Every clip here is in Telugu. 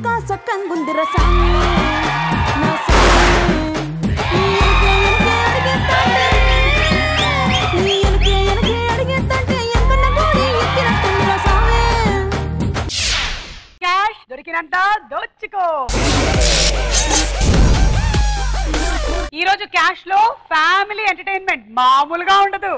ఇంకా సక్కంగుందిర సామి నా సామి నీ ఎనకే ఎనకే అడిగేస్తాంటే నీ ఎనకే ఎనకే అడిగేస్తాంటే ఎంకన్న గోరి ఎక్కినట్టుందిర సామి క్యాష్ దొరికినంత దోచుకో ఈ రోజు క్యాష్ లో ఫ్యామిలీ ఎంటర్టైన్మెంట్ మామూలుగా ఉండదు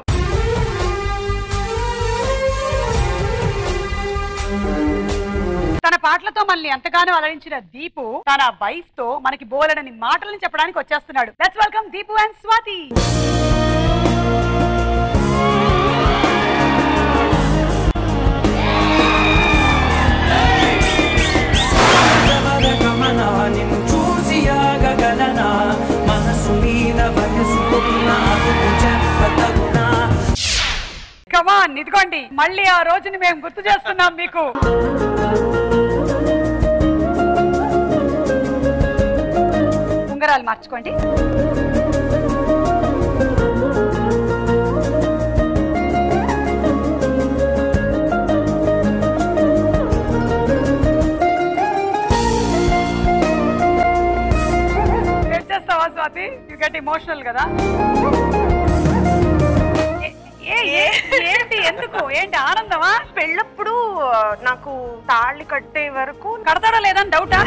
తన పాటలతో మనల్ని ఎంతగానో అలరించిన దీపు తన వైఫ్ తో మనకి బోలెడని మాటలను చెప్పడానికి వచ్చేస్తున్నాడు let's welcome Deepu and Swathi గమన నిన్ను చూసి ఆగగలనా మనసు మీద వయసుకున్న అదుపు చెప్పతగునా కమాన్ ఇదిగోండి మళ్ళీ ఆ రోజుని మేము గుర్తు చేస్తున్నాం మీకు ఉంగరాలు మార్చుకోండి ఏం చేస్తావా స్వాతి యు గెట్ ఇమోషనల్ కదా ఏ- ఏ- ఏ- ఏంటి ఎందుకు ఏంటి ఆనందమా పెళ్ళప్పుడు నాకు తాళి కట్టే వరకు కడతాడా లేదని డౌటా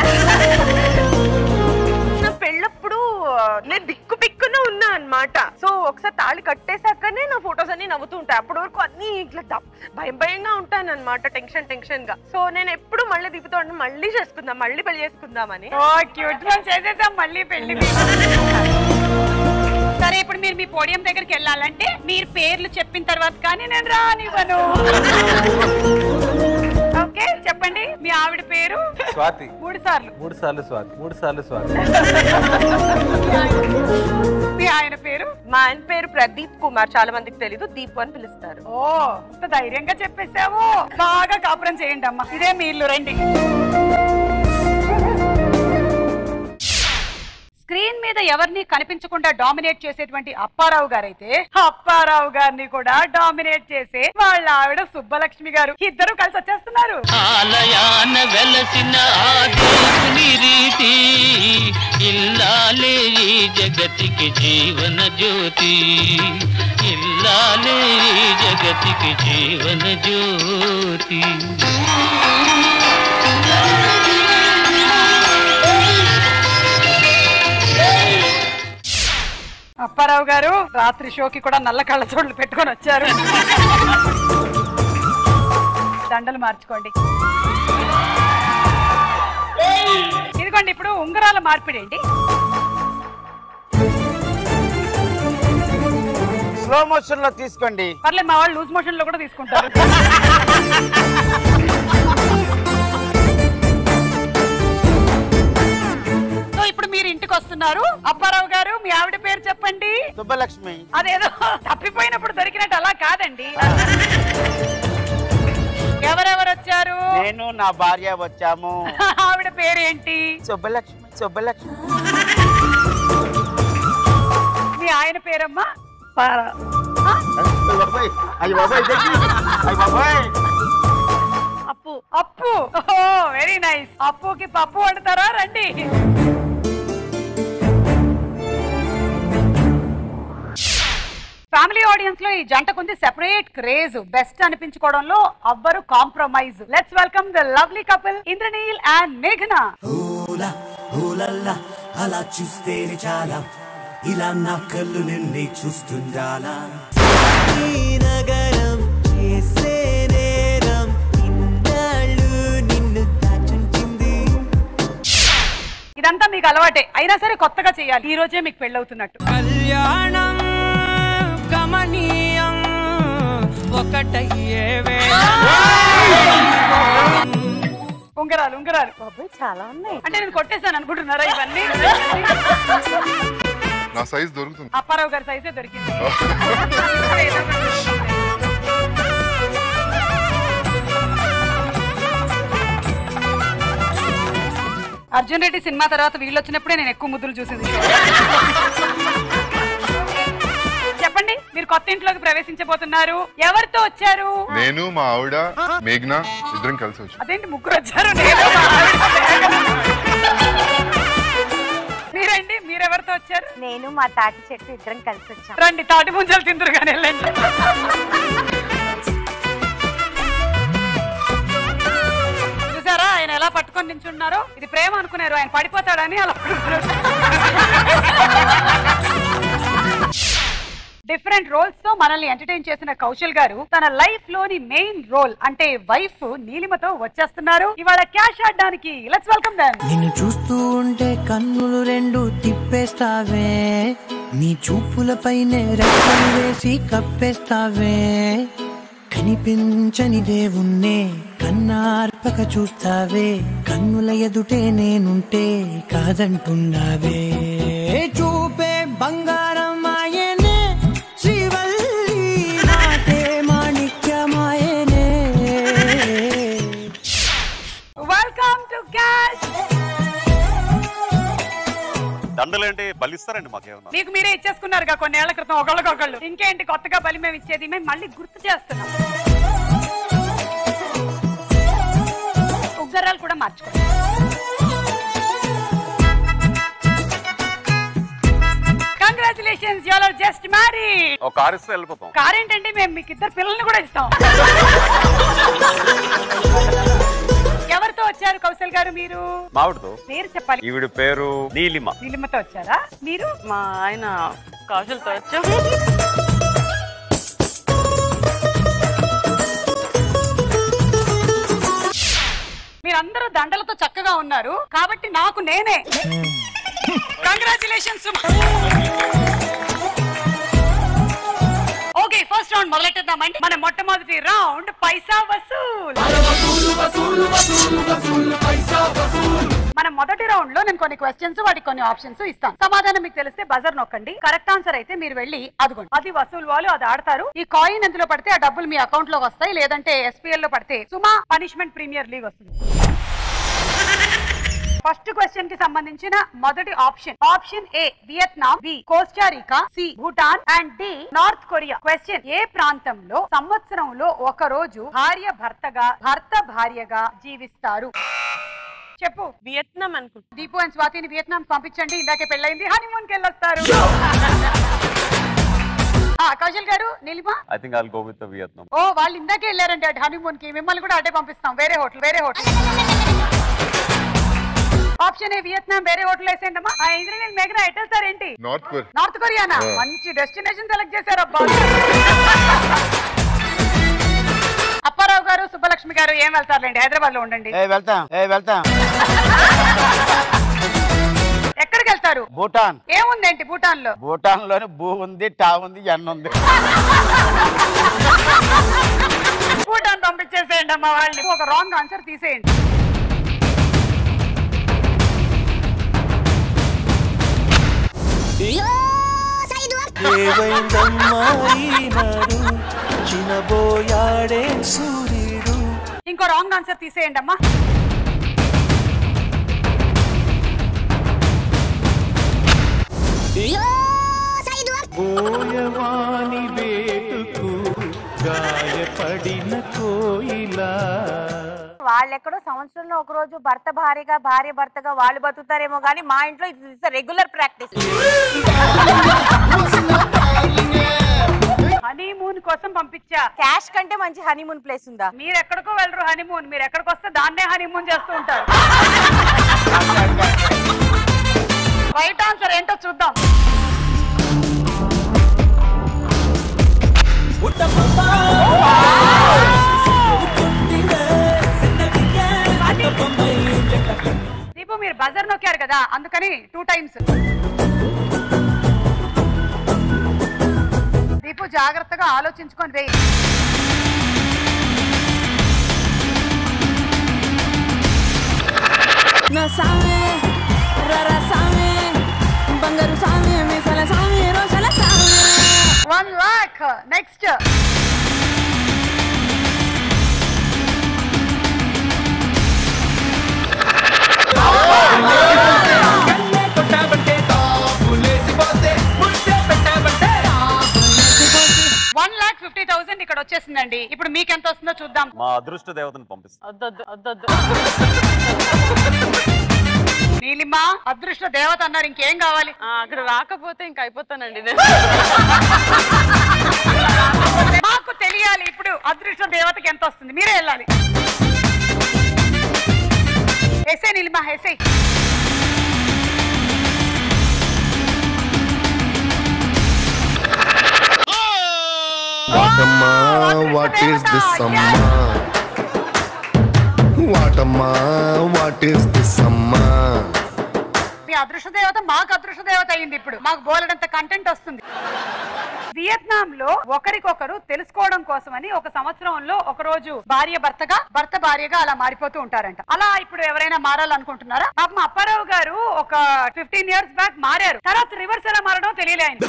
నా పెళ్ళప్పుడు నేను బిక్కు బిక్కున ఉన్నా అన్నమాట సో ఒకసారి తాళి కట్టేశాకనే నా ఫొటోస్ అన్ని నవ్వుతూ ఉంటాయి అప్పటి వరకు అన్ని ఇట్లా దప్- భయం భయంగా ఉంటాను అనమాట టెన్షన్ టెన్షన్ గా సో నేను ఎప్పుడు మళ్ళీ దిగుతూ ఉంటాను మళ్ళీ చేసుకుందాం మళ్ళీ పెళ్లి చేసుకుందామని ఓ క్యూట్ గా చేసేసాం మళ్ళీ పెళ్లి సరే ఇప్పుడు మీరు మీ పోడియం దగ్గరికి వెళ్ళాలంటే మీరు పేర్లు చెప్పిన తర్వాత కానీ నేను రానివ్వను ఓకే చెప్పండి మీ ఆవిడ పేరు స్వాతి మూడు సార్లు మూడు సార్లు స్వాతి మూడు సార్లు స్వాతి మీ ఆయన పేరు మా ఆయన పేరు ప్రదీప్ కుమార్ చాలా మందికి తెలీదు దీపు అని పిలుస్తారు ఓ ఇంత ధైర్యంగా చెప్పేసావు బాగా కాపురం చేయండి అమ్మా ఇదే మీ ఇల్లు రండి స్క్రీన్ మీద ఎవరిని కనిపించకుండా డామినేట్ చేసేటువంటి అప్పారావు గారైతే అప్పారావు గారిని కూడా డామినేట్ చేసే వాళ్ళ ఆవిడ సుబ్బలక్ష్మి గారు ఇద్దరు కలిసి వచ్చేస్తున్నారు ఆలయాన వెలసిన ఆ దేవుని రీతి ఇల్లాలే ఈ జగతికి జీవన జ్యోతి ఇల్లాలే ఈ జగతికి జీవన జ్యోతి అప్పారావు గారు రాత్రి షోకి కూడా నల్ల కళ్ళ చోట్లు పెట్టుకొని వచ్చారు దండలు మార్చుకోండి ఇదిగోండి ఇప్పుడు ఉంగరాల మార్పిడి ఏంటి స్లో మోషన్ లో తీసుకోండి పర్లేదు మా వాళ్ళు లూజ్ మోషన్ లో కూడా తీసుకుంటారు సో ఇప్పుడు మీరు ఇంటికి వస్తున్నారు అప్పారావు గారు మీ ఆవిడ పేరు చెప్పండి సుబ్బలక్ష్మి అదేదో తప్పిపోయినప్పుడు దొరికినట్టు అలా కాదండి ఎవరెవరు వచ్చారు నేను నా భార్య వచ్చాము ఆవిడ పేరేంటి సుబ్బలక్ష్మి సుబ్బలక్ష్మి మీ ఆయన పేరమ్మా ఆ? అయ్య బాబాయ్ అయ్య బాబాయ్ ఇదేంటి? అయ్య బాబాయ్ అప్పు అప్పు ఓ వెరీ నైస్ అప్పుకి పప్పు వండుతారా రండి ఫ్యామిలీ ఆడియన్స్ లో ఈ జంటకుంది సెపరేట్ క్రేజ్ బెస్ట్ అనిపించుకోవడంలో అవ్వరు compromise let's welcome the lovely couple Indraneel and మేఘన హూలా హూలల్లా అలా చూస్తేనే చాలా ఇలా నా కళ్ళు నిన్నే చూస్తుండాలా ఈ నగరం చేసే నేరం ఇన్నాళ్ళు నిన్ను దాచుంచింది ఇదంతా మీకు అలవాటే అయినా సరే కొత్తగా చేయాలి ఈ రోజే మీకు పెళ్ళవుతున్నట్టు కళ్యాణం గమనీయం ఒకటయ్యే వేళ ఉంగరాలు ఉంగరాలు బాబాయ్ చాలా ఉన్నాయి అంటే నేను కొట్టేశాను అనుకుంటున్నారా ఇవన్నీ నా సైజ్ దొరుకుతుంది అప్పారావు గారి సైజే దొరికింది అర్జున్ రెడ్డి సినిమా తర్వాత వీళ్ళు వచ్చినప్పుడే నేను ఎక్కువ ముద్దులు చూసింది చెప్పండి మీరు కొత్త ఇంట్లోకి ప్రవేశించబోతున్నారు ఎవరితో వచ్చారు నేను మా ఆవిడ మేఘ్న ఇద్దరం కలిసి వచ్చాం అదేంటి ముగ్గురు వచ్చారు నేను మా ఆవిడ. మీరండి మీరెవరితో వచ్చారు నేను మా తాటి చెట్టు ఇద్దరం కలిసి వచ్చాం రండి తాటి ముంజలు తిందరు కానీ వెళ్ళండి చూసారా ఆయన ఎలా పట్టుకొని నించున్నారో ఇది ప్రేమ అనుకున్నారు ఆయన పడిపోతాడని అలా డిఫరెంట్ రోల్స్ తో మనల్ని ఎంటర్టైన్ చేసిన కౌశల్ గారు తన లైఫ్ లోని మెయిన్ రోల్ అంటే వైఫ్ నీలిమతో వచ్చేస్తున్నారు ఇవాళ క్యాష్ ఆడడానికి లెట్స్ వెల్కమ్ దెమ్ నిన్ను చూస్తూ ఉంటే కన్నులు రెండు తిప్పేస్తావే నీ చూపులపైనే రెక్కలు వేసి కప్పేస్తావే కనిపించని దేవుణ్ణే కన్నార్పక చూస్తావే కన్నుల ఎదుటే నేనుంటే కాదంటున్నావే చూపే బంగారం ఆయనే శ్రీవల్లి నాటే మాణిక్యమాయనే వెల్కమ్ టు క్యాష్ దండలేంటి బలిస్తారండి మాకేమన్నా మీకు మీరే ఇచ్చేసుకున్నారుగా కొన్నేళ్ల క్రితం ఒకళ్ళకొకళ్ళు ఇంకేంటి కొత్తగా బలి మేము ఇచ్చేది మేము మళ్ళీ గుర్తు చేస్తున్నాం ఉగ్గరాలు కూడా మార్చుకోండి కంగ్రాచులేషన్స్ యూఆర్ జస్ట్ మ్యారీడ్ ఒక కారు ఇస్తే వెళ్ళిపోతాం కార్ ఏంటంటే మేము మీకు ఇద్దరు పిల్లల్ని కూడా ఇస్తాం ఎవరితో వచ్చారు కౌశల్ గారు మీరు మావిడతో పేరు చెప్పాలి ఈవిడ పేరు నీలిమ నిలిమతో వచ్చారా మీరు మా ఆయన కౌశల్తో వచ్చాం మీరందరూ దండలతో చక్కగా ఉన్నారు కాబట్టి నాకు నేనే కంగ్రాచులేషన్స్ ఓకే ఫస్ట్ రౌండ్ మొదలెట్టేద్దామండి మన మొట్టమొదటి రౌండ్ పైసా వసూల్ మన మొదటి రౌండ్ లో నేను కొన్ని క్వశ్చన్స్ వాటికి కొన్ని ఆప్షన్స్ ఇస్తాను సమాధానం మీకు తెలిస్తే బజర్ నొక్కండి కరెక్ట్ ఆన్సర్ అయితే మీరు వెళ్ళి అదిగోండి అది వసూలు వాళ్ళు అది ఆడతారు ఈ కాయిన్ ఎందులో పడితే ఆ డబ్బులు మీ అకౌంట్ లోకి వస్తాయి లేదంటే ఎస్పీఎల్ లో పడితే సుమా పనిష్మెంట్ ప్రీమియర్ లీగ్ వస్తుంది ఫస్ట్ క్వశ్చన్ కి సంబంధించిన మొదటి option option A Vietnam B Costa Rica C Bhutan and D North Korea question ఏ ప్రాంతంలో సంవత్సరంలో ఒక రోజు భార్య భర్తగా భర్త భార్యగా జీవిస్తారు చెప్పు వియత్నాం అనుకుంటా దీపు అండ్ స్వాతిని వియత్నాం పంపించండి ఇందాకే పెళ్ళైంది హనీమూన్ కి వెళ్ళొస్తారు ఆ, Kaushal garu Neelima I think I'll go with Vietnam ఓ వాళ్ళు ఇందాకే వెళ్ళారండి అటు హనీమూన్ కి మిమ్మల్ని కూడా అటే పంపిస్తాం వేరే హోటల్ వేరే హోటల్ ఆప్షన్ ఏ వియత్నాం వేరే హోటల్ వేసేయండి అమ్మా ఆ ఇంద్రనీల్ మేఘన ఎటు వెళ్తారేంటి నార్త్ కొరియా నార్త్ కొరియానా ఆ. మంచి డెస్టినేషన్ సెలెక్ట్ చేశారు అబ్బా అప్పారావు గారు సుబ్బలక్ష్మి గారు ఏం వెళ్తారులేండి హైదరాబాద్ లో ఉండండి ఏ వెళ్తాం ఏ వెళ్తాం ఎక్కడికి వెళ్తారు భూటాన్ ఏముందేంటి భూటాన్ లో భూటాన్ లోని భూ ఉంది టా ఉంది ఎన్న ఉంది భూటాన్ పంపించేసేయండి అమ్మా వాళ్ళని ఒక రాంగ్ ఆన్సర్ తీసేయండి చినబోయాడే సూర్యుడు ఇంకో రాంగ్ ఆన్సర్ తీసేయండి అమ్మా బోయవాని వేటుకు గాయపడిన కోయిలా వాళ్ళెక్కడో సంవత్సరంలో ఒక రోజు భర్త భార్యగా భార్య భర్తగా వాళ్ళు బతుకుతారేమో కానీ మా ఇంట్లో ఇది రెగ్యులర్ ప్రాక్టీస్ హనీమూన్ కోసం పంపించా క్యాష్ కంటే మంచి హనీమూన్ ప్లేస్ ఉందా మీరు ఎక్కడికో వెళ్ళరు హనీమూన్ మీరు ఎక్కడికి వస్తే దాన్నే హనీమూన్ చేస్తూ ఉంటారు రైట్ ఆన్సర్ ఏంటో చూద్దాం దీపు మీరు బజర్ నొక్కారు కదా అందుకని టూ టైమ్స్ దీపు జాగ్రత్తగా ఆలోచించుకొని వేయి నా సామే రరా సామే బంగారు సామే మీసాల సామే రోజల సామే వన్ లాక్ నెక్స్ట్ ఓకేనండి ఇప్పుడు మీకు ఎంత వస్తుందో చూద్దాం మా అదృష్ట దేవతను పంపిస్తాం వద్దొద్దు వద్దొద్దు నీలిమ అదృష్ట దేవత అన్నారు ఇంకేం కావాలి ఆ, అక్కడ రాకపోతే ఇంక అయిపోతానండి నేను మాకు తెలియాలి ఇప్పుడు అదృష్ట దేవతకి ఎంత వస్తుంది మీరే వెళ్ళాలి ఎసే నీలిమ ఎసే వాటమ్మా వాట్ ఈస్ దిస్ అమ్మా వాటమ్మా వాట్ ఈస్ దిస్ అమ్మా మీ అదృష్ట దేవత మాకు అదృష్ట దేవత అయింది ఇప్పుడు మాకు బోలెడంత కంటెంట్ వస్తుంది వియత్నాం లో ఒకరికొకరు తెలుసుకోవడం కోసమని ఒక సంవత్సరంలో ఒక రోజు భార్య భర్తగా భర్త భార్యగా అలా మారిపోతూ ఉంటారంట అలా ఇప్పుడు ఎవరైనా మారాలనుకుంటున్నారా పాపం అప్పారావు గారు ఒక ఫిఫ్టీన్ ఇయర్స్ బ్యాక్ మారారు తర్వాత రివర్స్ ఎలా మారడం తెలియలే ఆయన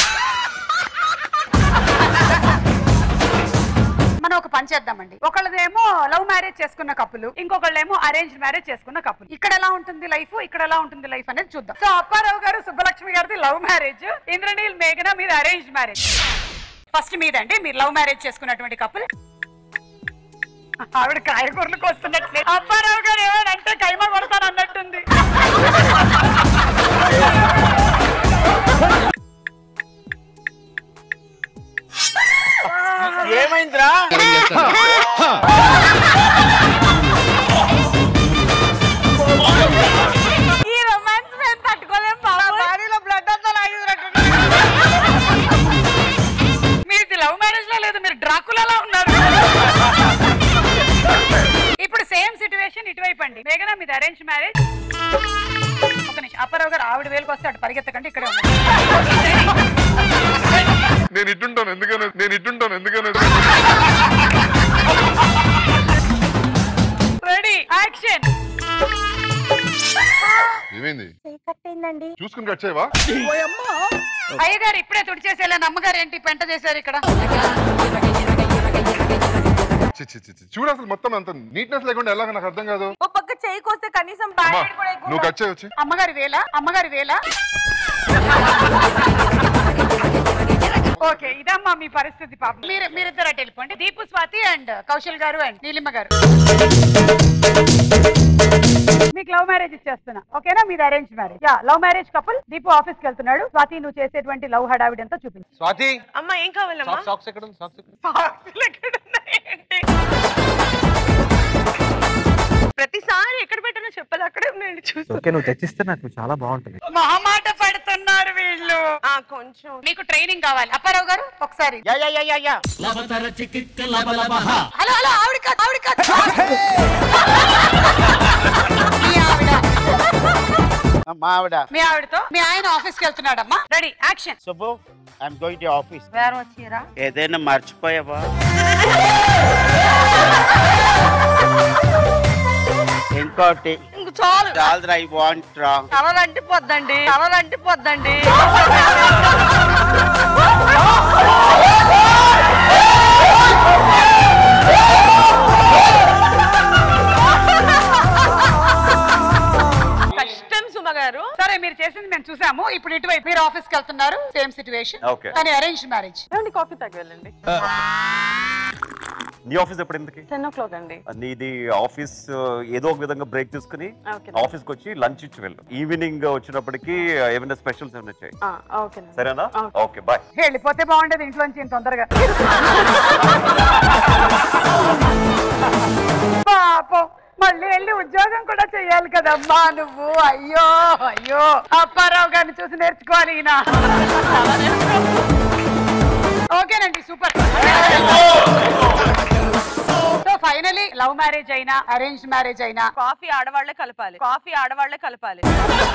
మనం ఒక పని చేద్దామండి ఒకళ్ళదేమో లవ్ మ్యారేజ్ చేసుకున్న కప్పులు ఇంకొకళ్ళేమో అరేంజ్ మ్యారేజ్ చేసుకున్న కప్పులు ఇక్కడ ఎలా ఉంటుంది లైఫ్ ఇక్కడ ఎలా ఉంటుంది లైఫ్ అనేది చూద్దాం సో అప్పారావు గారు సుబ్బలక్ష్మి గారిది లవ్ మ్యారేజ్ ఇంద్రనీల్ మేఘన మీద అరేంజ్ మ్యారేజ్ ఫస్ట్ మీదండి మీరు లవ్ మ్యారేజ్ చేసుకున్నటువంటి కప్పులు ఆవిడ కాయగూరలకు వస్తున్నట్లే అప్పారావు గారు ఏమనంటే కైమా కొడతాను అన్నట్టుంది ఏమైందిరా ఈ రొమాన్స్ మేము తట్టుకోలేం బాడీలో బ్లడ్ అంతా మీది లవ్ మ్యారేజ్ లో లేదు మీరు డ్రాకులలో ఉన్నారు ఇప్పుడు సేమ్ సిచ్యువేషన్ ఇటువైపు అండి మేఘనా మీది అరేంజ్ మ్యారేజ్ ఒక నిమిషం అప్పారావు గారు ఆవిడ వేలకు వస్తే అటు పరిగెత్తకండి ఇక్కడే ఉన్నారు నేను ఇట్టుంటాను ఎందుకని నేను ఇట్టుంటాను ఎందుకని రెడీ యాక్షన్ ఏమైంది కట్టయిందండి చూసుకుని కట్ చేయవా అయ్యగారు ఇప్పుడే తుడిచేసేలా అమ్మగారు ఏంటి పెంట చేశారు ఇక్కడ చి, చి, చి, చి. చూడు అసలు మొత్తం అంత నీట్నెస్ లేకుండా ఎలాగ నాకు అర్థం కాదు ఓ పక్క చేయికి వస్తే కనీసం అమ్మా బ్యాడ్ కూడా ఎక్కువ నువ్వు కట్ చేయొచ్చు అమ్మగారి వేల అమ్మగారి వేల ఓకే ఇదమ్మా మీ పరిస్థితి పాపం మీరు మీరిద్దరు అటు వెళ్ళిపోండి దీపు స్వాతి అండ్ కౌశల్ గారు అండ్ నీలిమ గారు మీకు లవ్ మ్యారేజ్ ఇచ్చేస్తున్నా ఓకేనా మీది అరేంజ్ మ్యారేజ్ యా love marriage couple Deepu office కి వెళ్తున్నాడు స్వాతి నువ్వు చేసేటువంటి లవ్ హడావిడి ఎంతో చూపించు స్వాతి అమ్మ ఏం కావాలమ్మా సాక్స్ సాక్స్ ఎక్కడ ఉంది సాక్స్ ఎక్కడ ఉంది? సాక్సులు ఎక్కడ ఉన్నాయండి? ప్రతిసారి ఎక్కడ పెట్టినా చెప్పాలి అక్కడే ఉన్నాయండి చూసి ఓకే నువ్వు తెచ్చిస్తే నాకు చాలా బాగుంటుంది మొహమాట పడుతున్నారు వీళ్ళు ఆ, కొంచెం మీకు ట్రైనింగ్ కావాలి అప్పారావు గారు ఒకసారి yeah yeah yeah yeah yeah hello hello ఆవిడ కాదు ఆవిడ కాదు మీ ఆవిడ మా ఆవిడ మీ ఆవిడతో మీ ఆయన ఆఫీస్ కి వెళ్తున్నాడమ్మా ready action Subbu I'm going to office వేరే వచ్చిరా ఏదైనా మర్చిపోయావా ఇంకోటి ఇంక చాలు చాలు ఐ వాంట్ రా కలర్ అంటిపోద్దండి కలర్ అంటిపోద్దండి కష్టం సుమ గారు సరే మీరు చేసింది మేము చూసాము ఇప్పుడు ఇటువైపు మీరు ఆఫీస్ కి వెళ్తున్నారు సేమ్ సిచ్యువేషన్ Okay. కానీ అరేంజ్ మ్యారేజ్ ఏమండి కాఫీ తాగి వెళ్ళండి నీ ఆఫీస్ ఎప్పుడు ఎందుకు టెన్ ఓ క్లాక్ అండి నీది ఆఫీస్ ఏదో ఒక విధంగా బ్రేక్ తీసుకుని ఓకే ఆఫీస్కి వచ్చి లంచ్ ఇచ్చి వెళ్ళు ఈవినింగ్ వచ్చినప్పటికి ఏమైనా స్పెషల్స్ ఏమైనా చేయి ఓకే సరేనా ఓకే బాయ్ వెళ్ళిపోతే బాగుండేది ఇంట్లోంచి ఇంత తొందరగా పాపం మళ్ళీ వెళ్ళి ఉద్యోగం కూడా చెయ్యాలి కదమ్మా నువ్వు అయ్యో అయ్యో అప్పారావు గారిని చూసి నేర్చుకోవాలి ఈయన ఓకేనండి super so finally love marriage అయినా అరేంజ్ మ్యారేజ్ అయినా కాఫీ ఆడవాళ్లే కలపాలి కాఫీ ఆడవాళ్లే కలపాలి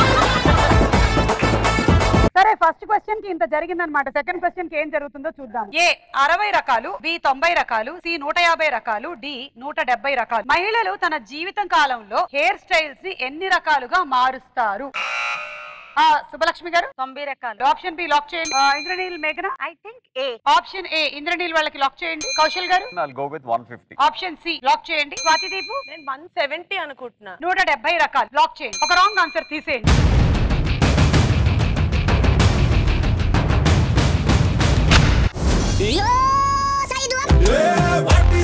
సరే ఫస్ట్ క్వశ్చన్ కి ఇంత జరిగిందనమాట సెకండ్ క్వశ్చన్ కి ఏం జరుగుతుందో చూద్దాం ఏ అరవై రకాలు బి తొంభై రకాలు సి నూట యాభై రకాలు డి నూట డెబ్బై రకాలు మహిళలు తన జీవితం కాలంలో హెయిర్ స్టైల్స్ ని ఎన్ని రకాలుగా మారుస్తారు ఆ సుబ్బలక్ష్మి గారు తొంభై రకాలు ఆప్షన్ బి లాక్ చేయండి ఆ, ఇంద్రనీల్ మేఘన I think A option A Indraneel వాళ్ళకి లాక్ చేయండి Kaushal garu go with one fifty option C lock చేయండి స్వాతి దీపు నేను వన్ సెవెంటీ అనుకుంటున్నా నూట డెబ్బై రకాలు లాక్ చేయండి ఒక రాంగ్ ఆన్సర్ తీసేయండి ఏ వాటి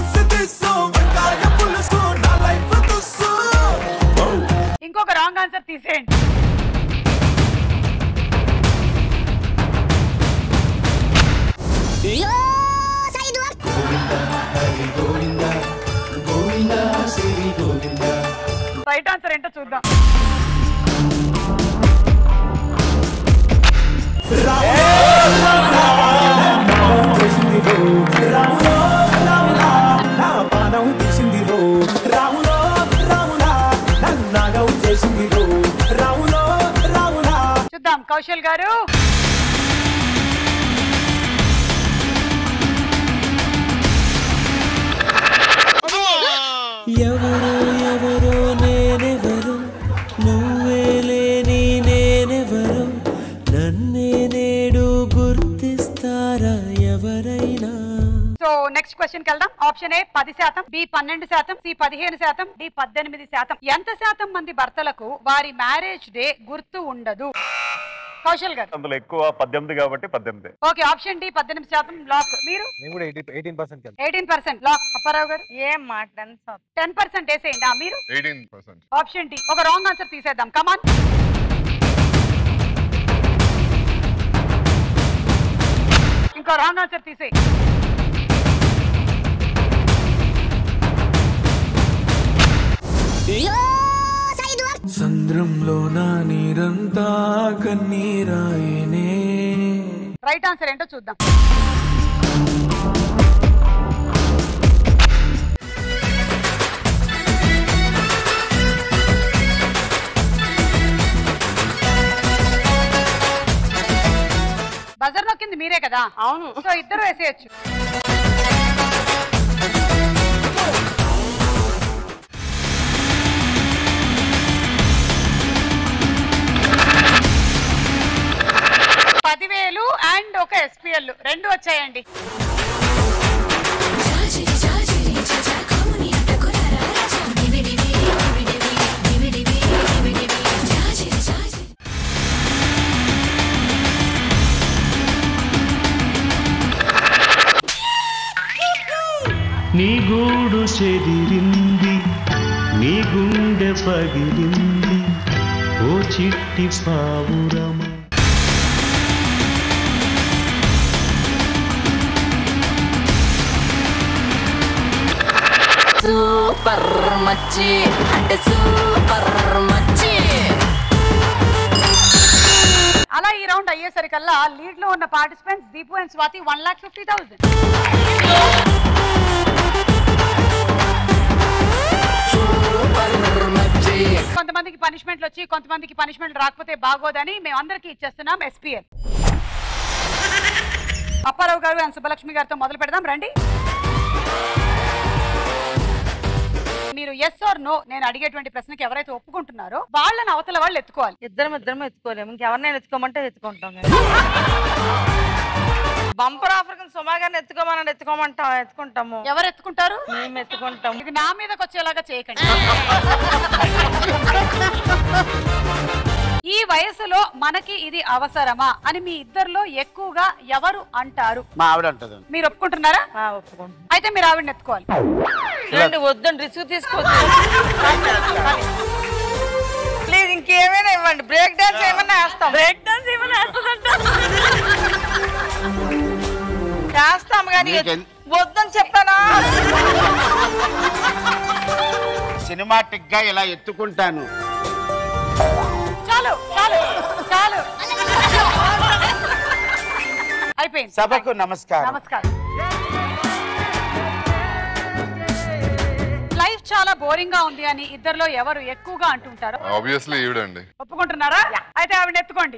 తీసేయండి రైట్ ఆన్సర్ ఏంటో చూద్దాం చూద్దాం కౌశల్ గారు ఎవరో ఎవరో నేనెవరు నువ్వే లేని నేనెవరు నన్నే నేడు గుర్తిస్తారా ఎవరైనా సో నెక్స్ట్ క్వశ్చన్ కి వెళ్దాం ఆప్షన్ ఏ పది శాతం బి పన్నెండు శాతం సి పదిహేను శాతం డి పద్దెనిమిది శాతం ఎంత శాతం మంది భర్తలకు వారి మ్యారేజ్ డే గుర్తు ఉండదు కౌశల్ గారు అందులో ఎక్కువ పద్దెనిమిది కాబట్టి పద్దెనిమిది ఓకే ఆప్షన్ డి పద్దెనిమిది శాతం లాక్ మీరు నేను కూడా eighty eighteen percent eighteen percent lock Apparao garu ఏం మాట టెన్ పర్సెంట్ వేసేయండి ఆ, మీరు ఎయిటీన్ పర్సెంట్ ఆప్షన్ డి ఒక రాంగ్ ఆన్సర్ తీసేద్దాం కమాన్ ఇంకో రాంగ్ ఆన్సర్ తీసే సంద్రంలో నా నీరంతా కన్నీరాయనే రైట్ ఆన్సర్ ఏంటో చూద్దాం బజర్ నొక్కింది మీరే కదా అవును సో ఇద్దరు వేసేయచ్చు పదివేలు అండ్ ఒక ఎస్పీఎల్ రెండు వచ్చాయండి నీ గూడు చెదిరింది నీ గుండె పగిలింది ఓ చిట్టి పావురమ సూపర్ మచ్చి అంటే సూపర్ మచ్చి అలా ఈ రౌండ్ అయ్యేసరికల్లా లీడ్ లో ఉన్న participants Deepu and Swathi one lock fifty thousand కొంతమందికి పనిష్మెంట్లు వచ్చి కొంతమందికి పనిష్మెంట్ రాకపోతే బాగోదని మేము అందరికి ఇచ్చేస్తున్నాం ఎస్పీఎల్ అప్పారావు గారు అండ్ సుబ్బలక్ష్మి గారితో మొదలు పెడదాం రండి మీరు ఎస్ ఆర్ నో నేను అడిగేటువంటి ప్రశ్నకి ఎవరైతే ఒప్పుకుంటున్నారో వాళ్ళని అవతల వాళ్ళు ఎత్తుకోవాలి ఇద్దరం ఇద్దరం ఎత్తుకోలేము ఇంకెవరినైనా ఎత్తుకోమంటే ఎత్తుకుంటాం బంపర్ ఆఫర్ కింద సుమా గారిని ఎత్తుకోమని ఎత్తుకోమంటాం ఎత్తుకుంటాము ఎవరు ఎత్తుకుంటారు మేము ఎత్తుకుంటాం ఇది నా మీదకి వచ్చేలాగా చేయకండి ఈ వయసులో మనకి ఇది అవసరమా అని మీ ఇద్దరిలో ఎక్కువగా ఎవరు అంటారు మా ఆవిడ అంటది మీరు ఒప్పుకుంటున్నారా ఒప్పుకుంటాం అయితే మీరు ఆవిడని ఎత్తుకోవాలి రండి వద్దండి రిస్క్ తీసుకోవద్దు ప్లీజ్ ఇంకేమైనా ఇవ్వండి బ్రేక్ డాన్స్ ఏమైనా వేస్తాం బ్రేక్ డాన్స్ ఏమైనా వేస్తాం కానీ నీకెన్- వద్దని చెప్పానా సినిమాటిక్ గా ఇలా ఎత్తుకుంటాను చాలు చాలు చాలు అయిపోయింది సభకు నమస్కారం నమస్కారం లైఫ్ చాలా బోరింగ్ గా ఉంది అని ఇద్దరిలో ఎవరు ఎక్కువగా అంటుంటారు ఆబ్వియస్లీ ఈవిడండి ఒప్పుకుంటున్నారా అయితే ఆవిడ ఎత్తుకోండి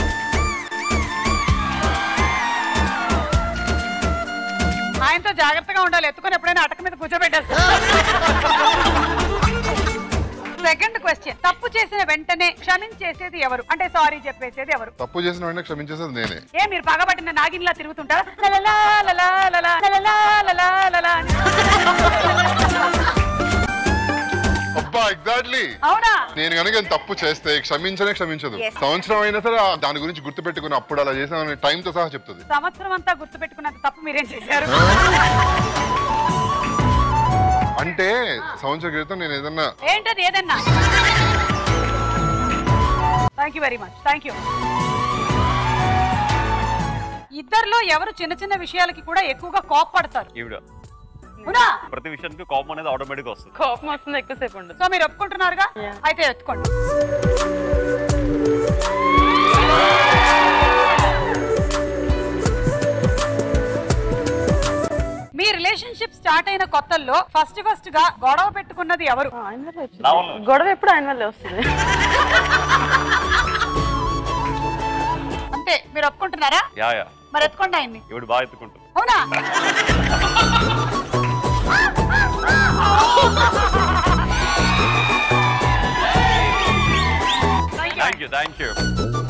ఆయనతో జాగ్రత్తగా ఉండాలి ఎత్తుకొని ఎప్పుడైనా అటక మీద కూర్చోబెట్టేస్తారు సెకండ్ క్వశ్చన్ తప్పు చేసిన వెంటనే క్షమించేసేది ఎవరు అంటే సారీ చెప్పేసేది ఎవరు తప్పు చేసిన వెంటనే క్షమించేసేది నేనే ఏ మీరు పగబట్టిన నాగిన్లా తిరుగుతుంటారా లలలా, లలా, లలా, లలలా, లలా, లలా అని. అబ్బా ఎగ్జాక్ట్లీ అవునా నేను కనుక తప్పు చేస్తే క్షమించనే క్షమించదు Yes. సంవత్సరం అయినా సరే ఆ దాని గురించి గుర్తు పెట్టుకుని అప్పుడు అలా చేసామని టైం తో సహా చెప్తుంది సంవత్సరం అంతా గుర్తుపెట్టుకున్నంత తప్పు మీరేం చేశారు అంటే సంవత్సరం క్రితం నేను ఏదన్నా ఏంటది ఏదన్నా thank you very much thank you ఇద్దరిలో ఎవరు చిన్న చిన్న విషయాలకి కూడా ఎక్కువగా కోప్పడతారు ఈవిడ అవునా ప్రతి విషయానికి కోపం అనేది ఆటోమేటిక్ వస్తుంది కోపం వస్తుంది ఎక్కువసేపు ఉండదు సో మీరు ఒప్పుకుంటున్నారుగా అయితే ఎత్తుకోండి మీ రిలేషన్షిప్ స్టార్ట్ అయిన కొత్తల్లో ఫస్ట్ ఫస్ట్ గా గొడవ పెట్టుకున్నది ఎవరు గొడవ ఎప్పుడు ఆయన వల్లే వస్తుంది అంతే మీరు ఒప్పుకుంటున్నారా యా యా మరి ఎత్తుకోండి ఆయన్ని ఈవిడ బాగా ఎత్తుకుంటుంది అవునా థ్యాంక్ యూ థ్యాంక్ యూ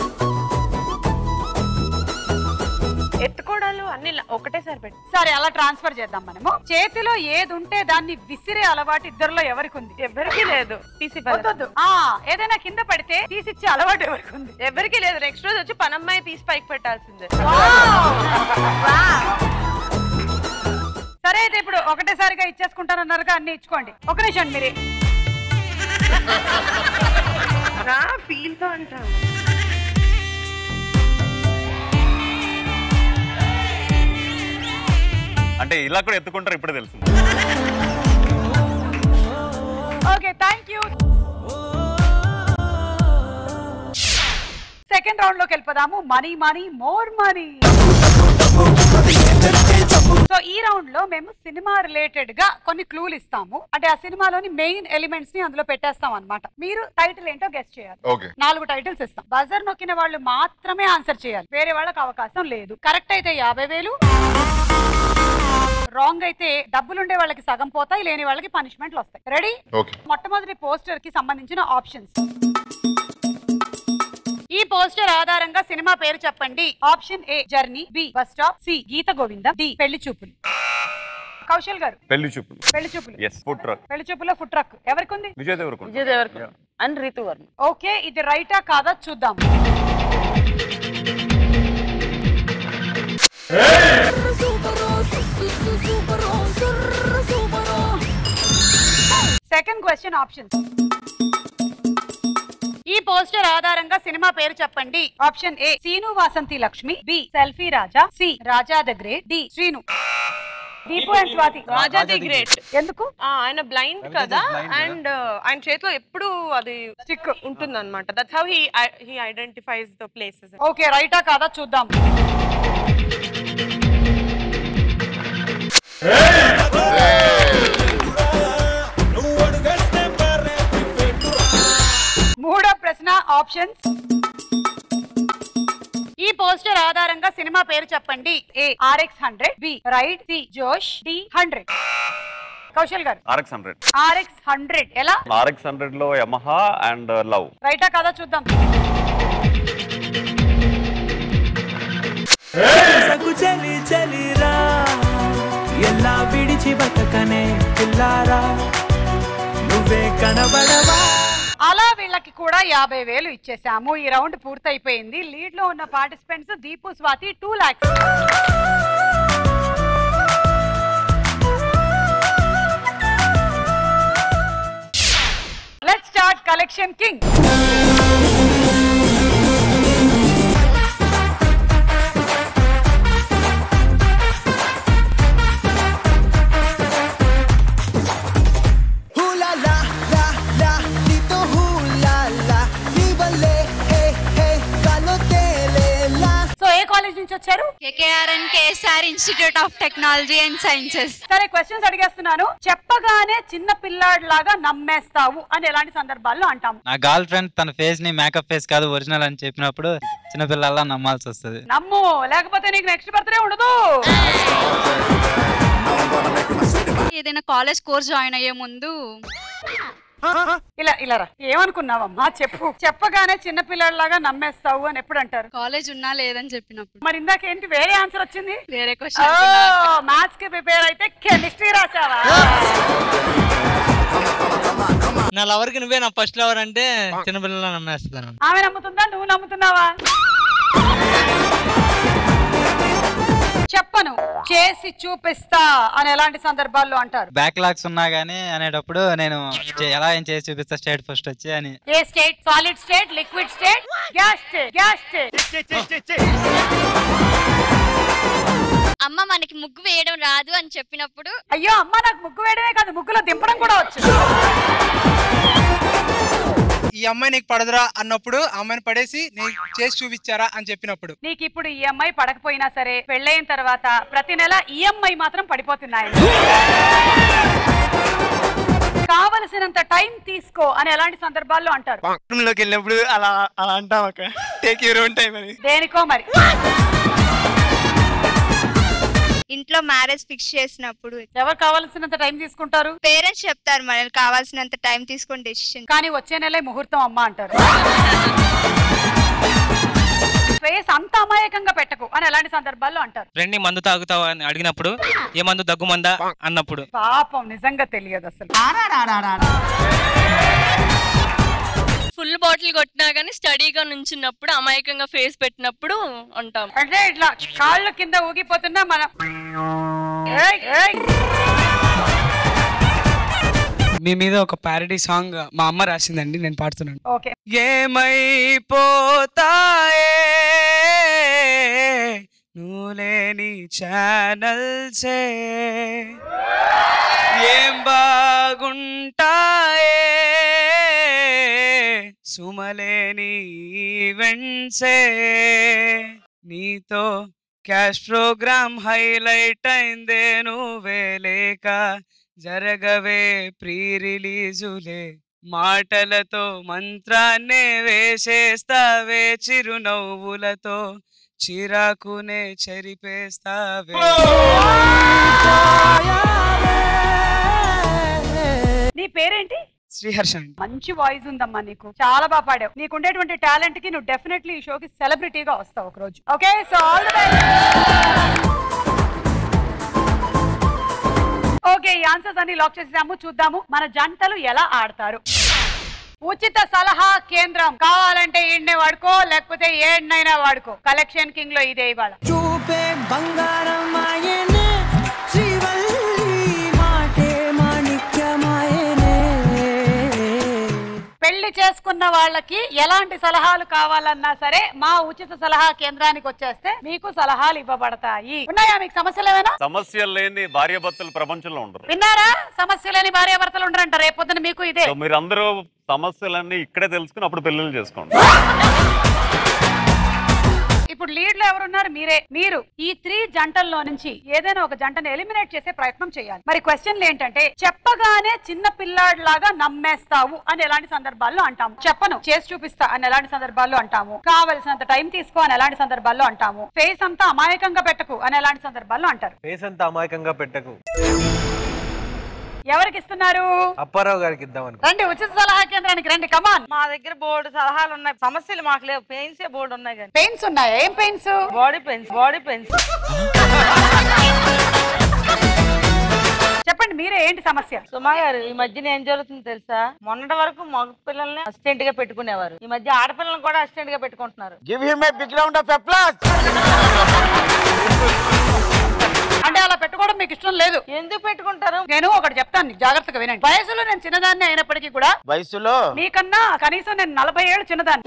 ఎత్తుకోవడాలు అన్ని ల- ఒకటేసారి పెట్టి సరే అలా ట్రాన్స్ఫర్ చేద్దాం మనము చేతిలో ఏది ఉంటే దాన్ని విసిరే అలవాటు ఇద్దరిలో ఎవరికి ఉంది ఎవరికి లేదు తీసి వద్దొద్దు. ఆ ఏదైనా కింద పడితే తీసిచ్చే అలవాటు ఎవరికి ఉంది ఎవరికి లేదు నెక్స్ట్ రోజు వచ్చి పనమ్మాయి తీసి పైకి పెట్టాల్సిందే సరే అయితే ఇప్పుడు ఒకటేసారిగా ఇచ్చేసుకుంటానన్నారుగా అన్ని ఇచ్చుకోండి ఒక నిమిషం మీరే నా ఫీల్ తో అంటాను అంటే ఇలా కూడా ఎత్తుకుంటారు ఇప్పుడే తెలుసు okay thank you second round లోకి వెళ్ళిపోదాము money money more money so ఈ రౌండ్ లో మేము సినిమా రిలేటెడ్ గా కొన్ని క్లూలు ఇస్తాము అంటే ఆ సినిమాలోని మెయిన్ ఎలిమెంట్స్ ని అందులో పెట్టేస్తాం అన్నమాట మీరు టైటిల్ ఏంటో గెస్ట్ చేయాలి ఓకే నాలుగు టైటిల్స్ ఇస్తాం బజర్ నొక్కిన వాళ్ళు మాత్రమే ఆన్సర్ చేయాలి వేరే వాళ్ళకి అవకాశం లేదు కరెక్ట్ అయితే యాభై వేలు రాంగ్ అయితే డబ్బులుండే వాళ్ళకి సగం పోతాయి లేని వాళ్ళకి పనిష్మెంట్లు వస్తాయి రెడీ ఓకే మొట్టమొదటి పోస్టర్ కి సంబంధించిన ఆప్షన్స్ ఈ పోస్టర్ ఆధారంగా సినిమా పేరు చెప్పండి option A journey B bus stop C Geetha Govinda D Pelli Choopulu Kaushal గారు పెళ్లి చూపులు పెళ్లి చూపులు ఎస్ ఫుడ్ ట్రక్ పెళ్లి చూపులో ఫుడ్ ట్రక్ ఎవరికి ఉంది విజయ్ దేవరకొండ విజయ్ దేవరకొండ అండ్ రీతు వర్మ ఓకే ఇది రైటా కాదా చూద్దాం సెకండ్ క్వశ్చన్ ఆప్షన్స్ ఈ పోస్టర్ ఆధారంగా సినిమా పేరు చెప్పండి option A Seenu Vasanthi Lakshmi B selfie Raja C Raja the great D Srinu Deepu and Swathi Raja the great ఎందుకు ఆయన బ్లైండ్ కదా అండ్ ఆయన చేతిలో ఎప్పుడు అది స్టిక్ ఉంటుంది అనమాట that's how he he identifies the places okay రైటా కాదా చూద్దాం మూడో ప్రశ్న ఆప్షన్స్ ఈ పోస్టర్ ఆధారంగా సినిమా పేరు చెప్పండి A RX hundred B ride C Josh D hundred Kaushal garu RX hundred RX hundred ఎలా ఆర్ఎక్స్ హండ్రెడ్ లో యమహా అండ్ లవ్ రైటా కాదా చూద్దాం సగు చలి చలిరా ఎలా విడిచి బతకనే పిల్లారా నువ్వే కనబడవా అలా వీళ్ళకి కూడా యాభై వేలు ఇచ్చేసాము ఈ రౌండ్ పూర్తయిపోయింది లీడ్ లో ఉన్న participants Deepu Swathi two lakhs let start collection king హూలా లా లా లా నీతో హూలా లా నీ వల్లే హే హే కాలో తేలేలా సో ఏ కాలేజ్ నుంచి వచ్చారు KKRN KSR institute of technology and sciences సరే క్వశ్చన్స్ అడిగేస్తున్నాను చెప్పగానే చిన్న పిల్లాడిలాగా నమ్మేస్తావు అని ఎలాంటి సందర్భాల్లో అంటాము నా గర్ల్ ఫ్రెండ్ తన ఫేస్ ని మేకప్ ఫేస్ కాదు ఒరిజినల్ అని చెప్పినప్పుడు చిన్నపిల్లల్లా నమ్మాల్సి వస్తుంది నమ్ము లేకపోతే నీకు నెక్స్ట్ బర్త్డే ఉండదు ఏదైనా కాలేజ్ కోర్స్ జాయిన్ అయ్యే ముందు ఇలా ఇలా రా ఏమనుకున్నావమ్మా చెప్పు చెప్పగానే చిన్న పిల్లాడిలాగా నమ్మేస్తావు అని ఎప్పుడు అంటారు కాలేజ్ ఉన్నా లేదని చెప్పినప్పుడు మరి ఇందాక ఏంటి వేరే ఆన్సర్ వచ్చింది వేరే క్వశ్చన్ మ్యాథ్స్ కి ప్రిపేర్ అయితే కెమిస్ట్రీ రాసావా నా లవర్ కి నువ్వే నా ఫస్ట్ లవర్ అంటే చిన్నపిల్లలు నమ్మేస్తాను ఆమె నమ్ముతుందా నువ్వు నమ్ముతున్నావా చెప్పను చేసి చూపిస్తా అని ఎలాంటి సందర్భాల్లో అంటారు బ్యాక్ లాగ్స్ ఉన్నా గానీ అనేటప్పుడు నేను చే- ఎలా ఏం చేసి చూపిస్తా స్టేట్ ఫస్ట్ వచ్చి అని ఏ state solid state liquid state gas state gas state అమ్మ మనకి ముగ్గు వేయడం రాదు అని చెప్పినప్పుడు అయ్యో అమ్మ నాకు ముగ్గు వేయడమే కాదు ముగ్గులో దింపడం కూడా వచ్చు ఈ అమ్మాయి నీకు పడదురా అన్నప్పుడు ఆ అమ్మాయిని పడేసి నేను చేసి చూపించారా అని చెప్పినప్పుడు నీకు ఇప్పుడు ఈఎంఐ పడకపోయినా సరే పెళ్ళైన తర్వాత ప్రతి నెల ఈఎంఐ మాత్రం పడిపోతున్నాయి కావలసినంత టైం తీసుకో అని ఎలాంటి సందర్భాల్లో అంటారు బాత్రూమ్ లోకి వెళ్ళినప్పుడు అలా అలా అంటాం అక్క టేక్ యూర్ ఓన్ టైం అని దేనికో మరి ఇంట్లో మ్యారేజ్ ఫిక్స్ చేసినప్పుడు ఎవరు కావాల్సినంత టైం తీసుకుంటారు పేరెంట్స్ చెప్తారు మనల్ని కావాల్సినంత టైం తీసుకొని డెసిషన్ కానీ వచ్చే నెలే ముహూర్తం అమ్మ అంటారు ఫేస్ అంత అమాయకంగా పెట్టకు అని ఎలాంటి సందర్భాల్లో అంటారు ఫ్రెండ్ ని మందు తాగుతావా అని అడిగినప్పుడు ఏ మందు దగ్గు మందా అన్నప్పుడు పాపం నిజంగా తెలియదు అసలు ఫుల్ బాటిల్ కొట్టినా కానీ స్టడీగా నుంచున్నప్పుడు అమాయకంగా ఫేస్ పెట్టినప్పుడు అంటాం అంటే ఇట్లా కాళ్ళు కింద ఊగిపోతున్నా మన ఏయ్, ఏయ్. మీ మీద ఒక ప్యారడీ సాంగ్ మా అమ్మ రాసిందండి నేను పాడుతున్నాను ఓకే ఏమైపోతాయే నువ్వు లేని ఛానల్సే ఏం బాగుంటాయే సుమలేని ఈవెంట్సే నీతో క్యాష్ ప్రోగ్రామ్ హైలైట్ అయిందే నువ్వే లేక జరగవే ప్రీ రిలీజులే మాటలతో మంత్రాన్నే వేసేస్తావే చిరునవ్వులతో చిరాకునే చెరిపేస్తావే నీ పేరేంటి శ్రీహర్ష అండి మంచి వాయిస్ ఉందమ్మా నీకు చాలా బాగా పాడావు నీకు ఉండేటువంటి టాలెంట్ కి నువ్వు డెఫినెట్లీ ఈ షోకి సెలబ్రిటీగా వస్తావు ఒక రోజు okay so all the okay ఈ ఆన్సర్స్ అన్ని లాక్ చేసేసాము చూద్దాము మన జంటలు ఎలా ఆడతారు ఉచిత సలహా కేంద్రం కావాలంటే ఈడ్నే వాడుకో లేకపోతే ఏడ్నైనా వాడుకో కలెక్షన్ కింగ్ లో ఇదే ఇవాళ చూపే బంగారం ఆయనే శ్రీవల్లి మాటే మాణిక్యమాయనే పెళ్లి చేసుకున్న వాళ్ళకి ఎలాంటి సలహాలు కావాలన్నా సరే మా ఉచిత సలహా కేంద్రానికి వచ్చేస్తే మీకు సలహాలు ఇవ్వబడతాయి ఉన్నాయా మీకు సమస్యలు ఏమైనా సమస్యలు లేని భార్యాభర్తలు ప్రపంచంలో ఉండరు విన్నారా సమస్య లేని భార్యాభర్తలు ఉండరంట రేపొద్దున మీకు ఇదే సో మీరందరూ సమస్యలన్నీ ఇక్కడే తెలుసుకుని అప్పుడు పెళ్ళిళ్ళు చేసుకోండి ఇప్పుడు లీడ్ లో ఎవరున్నారు మీరే మీరు ఈ త్రీ జంటల్లో నుంచి ఏదైనా ఒక జంటను ఎలిమినేట్ చేసే ప్రయత్నం చేయాలి మరి క్వశ్చన్లు ఏంటంటే చెప్పగానే చిన్న పిల్లాడి లాగా నమ్మేస్తావు అని ఎలాంటి సందర్భాల్లో అంటాము చెప్పను చేసి చూపిస్తా అని ఎలాంటి సందర్భాల్లో అంటాము కావలసినంత టైం తీసుకో అని ఎలాంటి సందర్భాల్లో అంటాము ఫేస్ అంతా అమాయకంగా పెట్టకు అని ఎలాంటి సందర్భాల్లో అంటారు ఫేస్ అంతా అమాయకంగా పెట్టకు ఎవరికి ఇస్తున్నారు అప్పారావు గారికి ఇద్దాం అనుకో రండి ఉచిత సలహా కేంద్రానికి రండి కమాన్ మా దగ్గర బోర్డు సలహాలు ఉన్నాయి సమస్యలు మాకు లేవు పెయిన్స్ బోర్డు ఉన్నాయి కానీ పెయిన్స్ ఉన్నాయా ఏం pains body pains body pains చెప్పండి మీరే ఏంటి సమస్య సుమా గారు ఈ మధ్యన ఏం జరుగుతుంది తెలుసా మొన్నటి వరకు మగ పిల్లల్ని అసిస్టెంట్ గా పెట్టుకునేవారు ఈ మధ్య ఆడపిల్లల్ని కూడా అసిస్టెంట్ గా పెట్టుకుంటున్నారు give him a big round of applause అంటే అలా పెట్టుకోవడం మీకు ఇష్టం లేదు ఎందుకు పెట్టుకుంటారు నేను ఒకటి చెప్తాను నీకు జాగ్రత్తగా వినండి వయసులో నేను చిన్నదాన్ని అయినప్పటికీ కూడా వయసులో మీకన్నా కనీసం నేను నలభై ఏళ్ళు చిన్నదాన్ని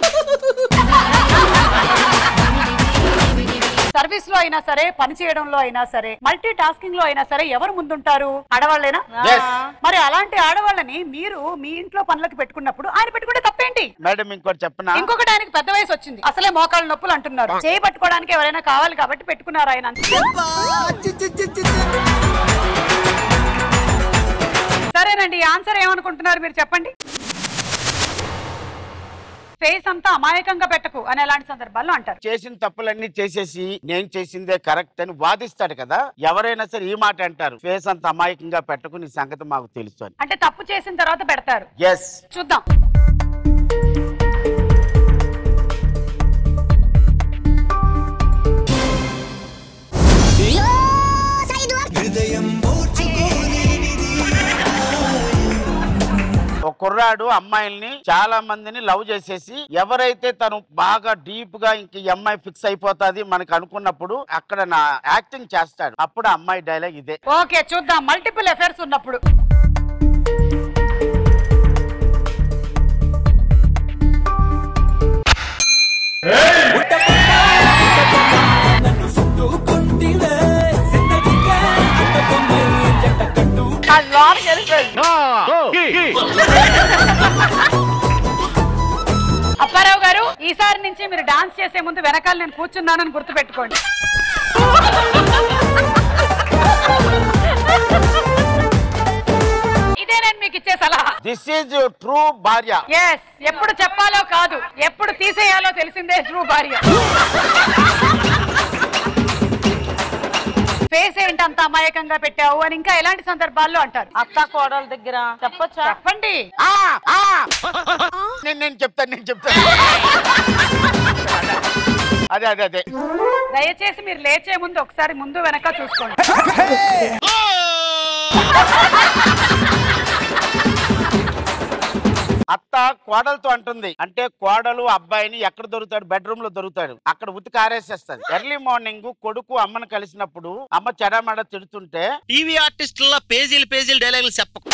సర్వీస్ లో అయినా సరే పని చేయడంలో అయినా సరే మల్టీ టాస్కింగ్ లో అయినా సరే ఎవరు ముందుంటారు ఆడవాళ్ళేనా Yes. మరి అలాంటి ఆడవాళ్ళని మీరు మీ ఇంట్లో పనులకు పెట్టుకున్నప్పుడు ఆయన పెట్టుకుంటే తప్పేంటి మేడం ఇంకోటి చెప్పనా ఇంకొకటి ఆయనకి పెద్ద వయసు వచ్చింది అసలే మోకాళ్ళ నొప్పులు అంటున్నారు చేయి పట్టుకోవడానికి ఎవరైనా కావాలి కాబట్టి పెట్టుకున్నారు ఆయన అంతే. సరేనండి ఈ ఆన్సర్ ఏమనుకుంటున్నారు మీరు చెప్పండి ఫేస్ అంతా అమాయకంగా పెట్టకు అని ఎలాంటి సందర్భాల్లో అంటారు చేసిన తప్పులన్నీ చేసేసి నేను చేసిందే కరెక్ట్ అని వాదిస్తాడు కదా ఎవరైనా సరే ఈ మాట అంటారు ఫేస్ అంత అమాయకంగా పెట్టుకుని సంగతి మాకు తెలుసు అని అంటే తప్పు చేసిన తర్వాత పెడతారు ఎస్ చూద్దాం హృదయం ఓర్చుకోలేనిది ఒక కుర్రాడు అమ్మాయిల్ని చాలా మందిని లవ్ చేసేసి ఎవరైతే తను బాగా డీప్ గా ఇంక ఈ అమ్మాయి ఫిక్స్ అయిపోతాది మనకు అనుకున్నప్పుడు అక్కడ నా యాక్టింగ్ చేస్తాడు అప్పుడు ఆ అమ్మాయి డైలాగ్ ఇదే ఓకే చూద్దాం మల్టిపుల్ ఎఫైర్స్ ఉన్నప్పుడు అప్పారావు గారు ఈసారి నుంచి మీరు డాన్స్ చేసే ముందు వెనకాల నేను కూర్చున్నానని గుర్తుపెట్టుకోండి ఇదే నేను మీకు ఇచ్చే సలహా దిస్ ఈజ్ ట్రూ భార్య ఎస్ ఎప్పుడు చెప్పాలో కాదు ఎప్పుడు తీసేయాలో తెలిసిందే ట్రూ భార్య ఫేస్ ఏంటి అంత అమాయకంగా పెట్టావు అని ఇంకా ఎలాంటి సందర్భాల్లో అంటారు అత్త కోడల దగ్గర చెప్పొచ్చా చెప్పండి ఆ, ఆ. నేను నేను చెప్తాను నేను చెప్తాను అదే అదే అదే దయచేసి మీరు లేచే ముందు ఒకసారి ముందు వెనక చూసుకోండి అత్త కోడలతో అంటుంది అంటే కోడలు అబ్బాయిని ఎక్కడ దొరుకుతాడు బెడ్రూమ్ లో దొరుకుతాడు అక్కడ ఉతికి ఆరేసేస్తుంది ఎర్లీ మార్నింగ్ కొడుకు అమ్మను కలిసినప్పుడు అమ్మ చెడమడ తిడుతుంటే టీవీ ఆర్టిస్టుల పేజీలు పేజీలు డైలాగులు చెప్పకు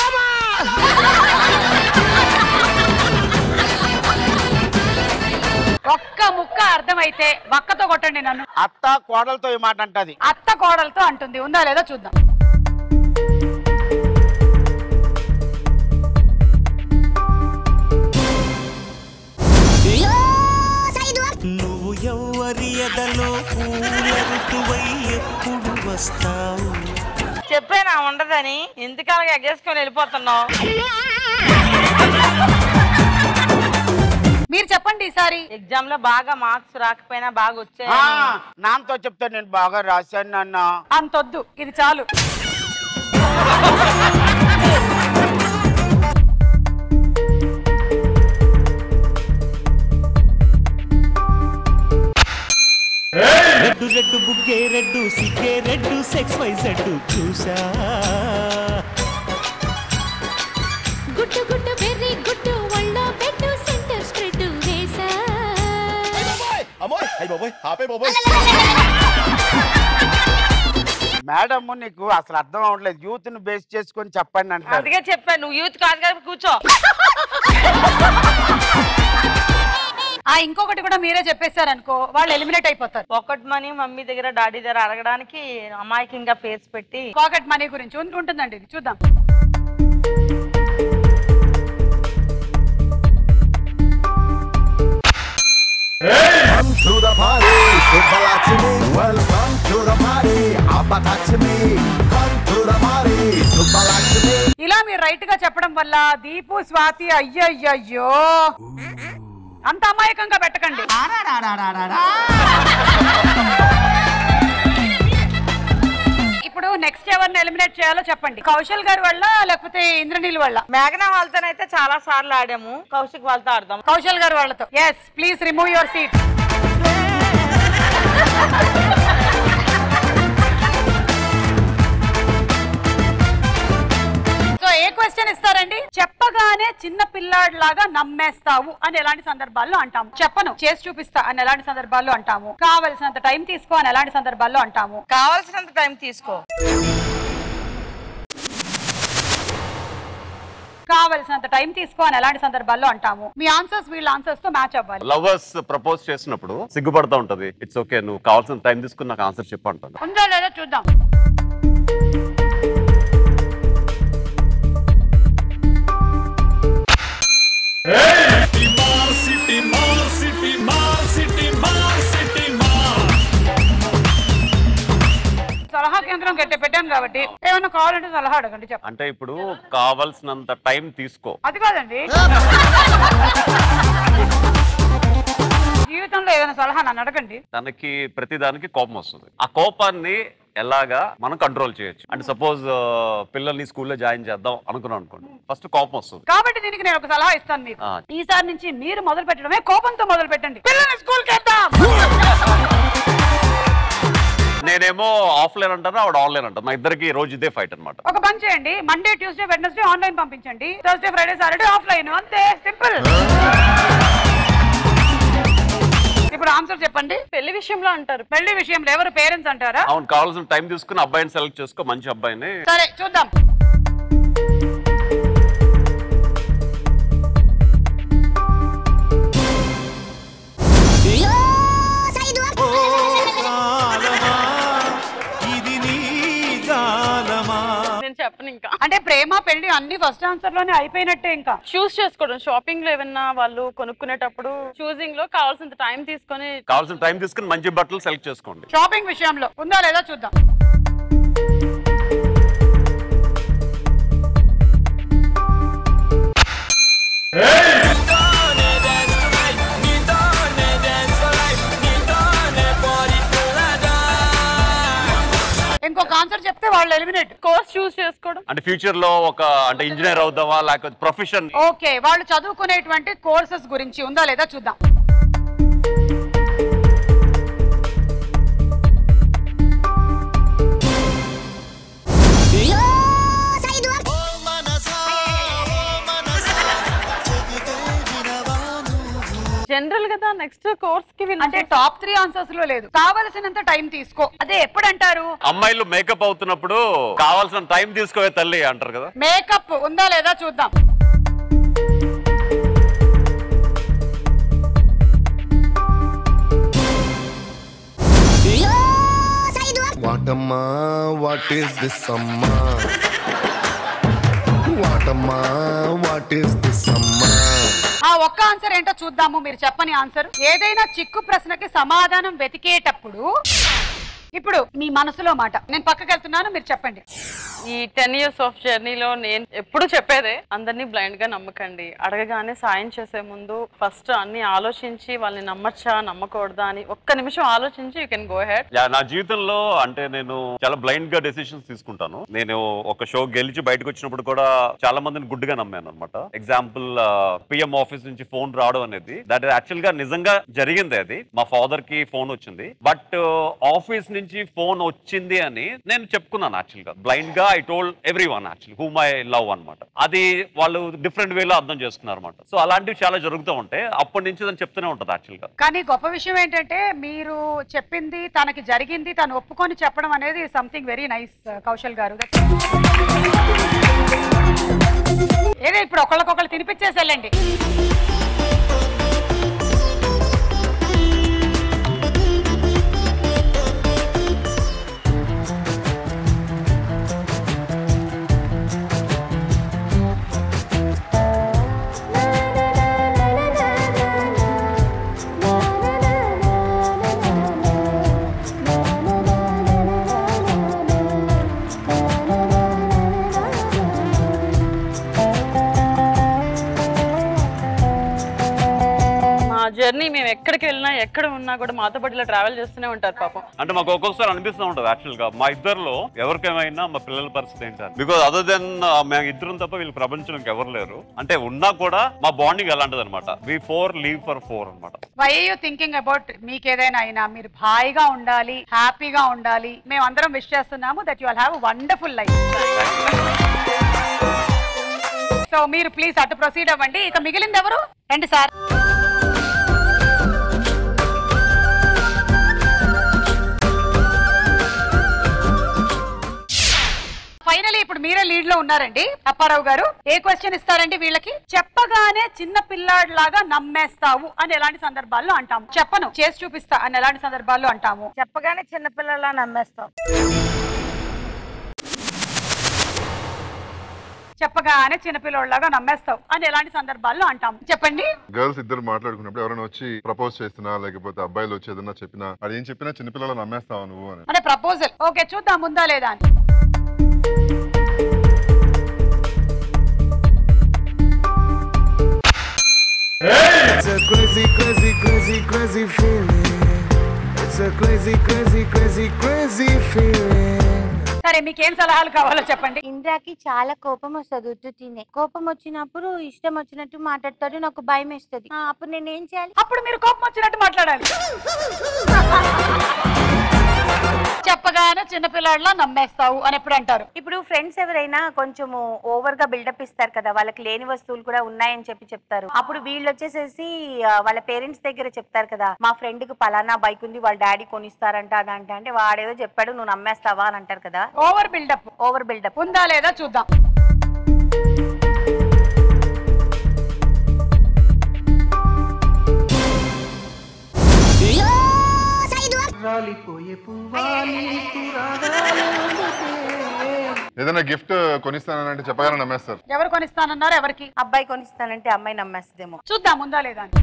ఒక్క ముక్క అర్థమైతే వక్కతో కొట్టండి నన్ను అత్త కోడలతో ఈ మాట అంటది అత్త కోడలతో అంటుంది ఉందా లేదా చూద్దాం నువ్వు ఎవరి ఎదలో పూల ఋతువై ఎప్పుడు వస్తావు చెప్పానా ఉండదని ఎందుకు అలాగ ఎగేసుకొని వెళ్ళిపోతున్నావు మీరు చెప్పండి ఈసారి ఎగ్జామ్ లో బాగా మార్క్స్ రాకపోయినా బాగా వచ్చాయి ఆ, నాన్నతో చెప్తే నేను బాగా రాశాను నాన్న అంతొద్దు ఇది చాలు రెడ్డు రెడ్డు బుగ్గే రెడ్డు సిగ్గే రెడ్డు సెక్స్ వై జడ్డు చూసా గుడ్డు గుడ్డు వెర్రి గుడ్డు ఒళ్ళో పెట్టు సెంటర్ స్ప్రెడ్ వేసా మేడం నీకు అసలు అర్థం అవ్వట్లేదు యూత్ ని బేస్ చేసుకొని చెప్పండి అంటారు అందుకే చెప్పాను నువ్వు యూత్ కాదు కదా కూర్చో ఆ ఇంకొకటి కూడా మీరే చెప్పేశారనుకో వాళ్ళు ఎలిమినేట్ అయిపోతారు పాకెట్ మనీ మమ్మీ దగ్గర డాడీ దగ్గర అడగడానికి అమాయకంగా ఫేస్ పెట్టి పాకెట్ మనీ గురించి ఉం- ఉంటుందండి ఇది చూద్దాం Come to the party, Subbalakshmi. Welcome to the party, Abbatakshmi. Come to the party, Subbalakshmi. ఇలా మీరు రైట్ గా చెప్పడం వల్ల దీపు స్వాతి అయ్యయ్యో అంత అమాయకంగా పెట్టకండి ఇప్పుడు నెక్స్ట్ ఎవరిని ఎలిమినేట్ చేయాలో చెప్పండి కౌశల్ గారి వల్ల లేకపోతే ఇంద్రనీల్ వల్ల మేఘనా వాళ్ళతోనైతే చాలా సార్లు ఆడాము కౌశిక్ వాళ్ళతో ఆడదాం కౌశల్ గారి వాళ్ళతో yes please remove your seat so a question ఇస్తారండి చెప్పగానే చిన్న పిల్లాడిలాగా నమ్మేస్తావు అని ఎలాంటి సందర్భాల్లో అంటాము చెప్పను చేసి చూపిస్తా అని ఎలాంటి సందర్భాల్లో అంటాము కావలసినంత టైం తీసుకో అని ఎలాంటి సందర్భాల్లో అంటాము కావాల్సినంత టైం తీసుకో కావలసినంత టైం తీసుకో అని ఎలాంటి సందర్భాల్లో అంటాము మీ ఆన్సర్స్ వీళ్ళ ఆన్సర్స్ తో మ్యాచ్ అవ్వాలి లవర్స్ ప్రపోజ్ చేసినప్పుడు సిగ్గుపడతా ఉంటది ఇట్స్ ఓకే నువ్వు కావాల్సిన టైం తీసుకుని నాకు ఆన్సర్ చెప్పు అంటాను ఉందా లేదా చూద్దాం సలహా కేంద్రం గట్టి పెట్టాను కాబట్టి ఏమైనా కావాలంటే సలహా అడగండి చెప్పండి అంటే ఇప్పుడు కావాల్సినంత టైం తీసుకో అది కాదండి జీవితంలో ఏదైనా సలహా నన్ను అడగండి తనకి ప్రతిదానికి కోపం వస్తుంది ఆ కోపాన్ని ఎలాగా మనం కంట్రోల్ చేయొచ్చు అంటే సపోజ్ పిల్లల్ని స్కూల్లో జాయిన్ చేద్దాం అనుకున్నాం అనుకోండి ఫస్ట్ కోపం వస్తుంది కాబట్టి దీనికి నేను ఒక సలహా ఇస్తాను మీకు ఆ. ఈసారి నుంచి మీరు మొదలు పెట్టడమే కోపంతో మొదలు పెట్టండి పిల్లల్ని స్కూల్ కి వేద్దాం నేనేమో ఆఫ్లైన్ అంటాను ఆవిడ ఆన్లైన్ అంటాను మా ఇద్దరికి రోజు ఇదే ఫైట్ అనమాట ఒక పని చేయండి మండే ట్యూస్డే వెడ్నెస్డే ఆన్లైన్ పంపించండి థర్స్డే ఫ్రైడే సాటర్డే ఆఫ్లైన్ అంతే సింపుల్ ఇప్పుడు ఆన్సర్ చెప్పండి పెళ్లి విషయంలో అంటారు పెళ్లి విషయంలో ఎవరు పేరెంట్స్ అంటారా అవును కావాల్సిన టైం తీసుకుని అబ్బాయిని సెలెక్ట్ చేసుకో మంచి అబ్బాయిని సరే చూద్దాం ఇది నీ గాలమా నేను చెప్పను ఇంకా అంటే ప్రేమ పెళ్లి అన్ని ఫస్ట్ ఆన్సర్ లోనే అయిపోయినట్టే ఇంకా చూస్ చేసుకోవడం షాపింగ్ లో ఏమన్నా వాళ్ళు కొనుక్కునేటప్పుడు చూసింగ్ లో కావాల్సినంత టైం తీసుకొని కావాల్సిన టైం తీసుకుని మంచి బట్టలు సెలెక్ట్ చేసుకోండి షాపింగ్ విషయంలో ఉందా లేదా చూద్దాం ఇంకొక ఆన్సర్ చెప్తే వాళ్ళు ఎలిమినేట్ కోర్స్ చూస్ చేసుకోవడం అంటే ఫ్యూచర్ లో ఒక అంటే ఇంజనీర్ అవుదామా లేకపోతే ప్రొఫెషన్ ఓకే వాళ్ళు చదువుకునేటువంటి కోర్సెస్ గురించి ఉందా లేదా చూద్దాం జనరల్ కదా నెక్స్ట్ కోర్స్ కి అంటే టాప్ త్రీ ఆన్సర్స్ లో లేదు కావలసినంత టైం తీసుకో అదే ఎప్పుడు అంటారు అమ్మాయిలు మేకప్ అవుతున్నప్పుడు కావాల్సిన టైం తీసుకోవే తల్లి అంటారు కదా మేకప్ ఉందా లేదా చూద్దాం వాటమ్మా వాట్ ఈస్ దిస్ అమ్మా వాటమ్మా వాట్ ఈస్ దిస్ అమ్మా ఆ ఒక్క ఆన్సర్ ఏంటో చూద్దాము మీరు చెప్పని ఆన్సర్ ఏదైనా చిక్కు ప్రశ్నకి సమాధానం వెతికేటప్పుడు ఇప్పుడు మీ మనసులో మాట నేను పక్కకి వెళ్తున్నాను మీరు చెప్పండి ఈ టెన్ ఇయర్స్ ఆఫ్ జర్నీలో నేను ఎప్పుడు చెప్పేదే అందరినీ బ్లైండ్ గా నమ్మకండి అడగగానే సాయం చేసే ముందు ఫస్ట్ అన్ని ఆలోచించి వాళ్ళని నమ్మచ్చా నమ్మకూడదా అని ఒక్క నిమిషం ఆలోచించి you can go head yeah, నా జీవితంలో అంటే నేను చాలా బ్లైండ్ గా డెసిషన్స్ తీసుకుంటాను నేను ఒక షో గెలిచి బయటకు వచ్చినప్పుడు కూడా చాలా మందిని గుడ్డుగా నమ్మాను అనమాట ఎగ్జాంపుల్ పిఎం ఆఫీస్ నుంచి ఫోన్ రావడం అనేది దట్ యాక్చువల్ గా నిజంగా జరిగింది అది మా ఫాదర్ కి ఫోన్ వచ్చింది బట్ ఆఫీస్ నుంచి ఫోన్ వచ్చింది అని నేను చెప్పుకున్నాను యాక్చువల్ గా బ్లైండ్ గా I told everyone actual who my love అనమాట అది వాళ్ళు డిఫరెంట్ వేలో అర్థం చేసుకున్నారు అనమాట సో అలాంటివి చాలా జరుగుతూ ఉంటాయి అప్పటి నుంచి నేను చెప్తూనే ఉంటుంది యాక్చువల్ గా కానీ గొప్ప విషయం ఏంటంటే మీరు చెప్పింది తనకి జరిగింది తను ఒప్పుకొని చెప్పడం అనేది సంథింగ్ వెరీ నైస్ కౌశల్ గారు ఏదో ఇప్పుడు ఒకళ్ళకొకళ్ళు తినిపించేసి వెళ్ళండి మా జర్నీ మేము ఎక్కడికి వెళ్ళినా ఎక్కడ ఉన్నా కూడా మాతో పాటు ఇలా ట్రావెల్ చేస్తూనే ఉంటారు పాపం అంటే మాకు ఒక్కొక్కసారి అనిపిస్తూ ఉంటుంది యాక్చువల్ గా మా ఇద్దరిలో ఎవరికేమైనా మా పిల్లల పరిస్థితి ఏంటని బికాజ్ అదర్ దెన్ మేము ఇద్దరం తప్ప వీళ్ళు ప్రపంచంలో ఎవరు లేరు అంటే ఉన్నా కూడా మా బాండింగ్ అలాంటిది అనమాట we four live for four అనమాట వై యూ థింకింగ్ అబౌట్ మీకు ఏదైనా అయినా మీరు హాయిగా ఉండాలి హ్యాపీగా ఉండాలి మేము అందరం విష్ చేస్తున్నాము that you have wonderful life so మీరు ప్లీజ్ అటు ప్రొసీడ్ అవ్వండి ఇక మిగిలింది ఎవరు రండి సార్ ఫైనలీ ఇప్పుడు మీరే లీడ్ లో ఉన్నారండి అప్పారావు గారు ఏ క్వశ్చన్ ఇస్తారండి వీళ్ళకి చెప్పగానే చిన్న పిల్లాడిలాగా నమ్మేస్తావు అని ఎలాంటి సందర్భాల్లో అంటాము చెప్పను చేసి చూపిస్తా అని ఎలాంటి సందర్భాల్లో అంటాము చెప్పగానే చిన్నపిల్లలా నమ్మేస్తాం చెప్పగానే చిన్నపిల్లోళ్ళలాగా నమ్మేస్తావు అని ఎలాంటి సందర్భాల్లో అంటాము చెప్పండి గర్ల్స్ ఇద్దరు మాట్లాడుకున్నప్పుడు ఎవరైనా వచ్చి ప్రపోజ్ చేసినా లేకపోతే అబ్బాయిలు వచ్చి ఏదన్నా చెప్పినా అది ఏం చెప్పినా చిన్నపిల్లలు నమ్మేస్తావా నువ్వు అని అంటే ప్రపోజల్ ఓకే చూద్దాం ఉందా లేదా అని It's a crazy, crazy, crazy, crazy feeling. It's a crazy, crazy, crazy, crazy feeling. సరే మీకేం సలహాలు కావాలో చెప్పండి ఇంద్రాకి చాలా కోపం వస్తుంది ఉత్తు తినే కోపం వచ్చినప్పుడు ఇష్టం వచ్చినట్టు మాట్లాడతాడు నాకు భయం వేస్తుంది ఆ, అప్పుడు నేను ఏం చేయాలి అప్పుడు మీరు కోపం వచ్చినట్టు మాట్లాడాలి చెప్పగానే చిన్నపిల్లాడిలా నమ్మేస్తావు అని ఎప్పుడు అంటారు ఇప్పుడు ఫ్రెండ్స్ ఎవరైనా కొంచెము ఓవర్ గా బిల్డప్ ఇస్తారు కదా వాళ్ళకి లేని వస్తువులు కూడా ఉన్నాయని చెప్పి చెప్తారు అప్పుడు వీళ్ళు వచ్చేసేసి ఆ, వాళ్ళ పేరెంట్స్ దగ్గర చెప్తారు కదా మా ఫ్రెండ్ కి పలానా బైక్ ఉంది వాళ్ళ డాడీ కొనిస్తారంట అదంటే అంటే వాడేదో చెప్పాడు నువ్వు నమ్మేస్తావా అని అంటారు కదా ఓవర్ బిల్డప్ ఓవర్ బిల్డప్ ఉందా లేదా చూద్దాం రాలిపోయే ఏదైనా గిఫ్ట్ కొనిస్తానంటే చెప్పగానే నమ్మేస్తారు ఎవరు కొనిస్తానన్నారు ఎవరికి అబ్బాయి కొనిస్తానంటే అమ్మాయి నమ్మేస్తుందేమో చూద్దాం ఉందా లేదా అని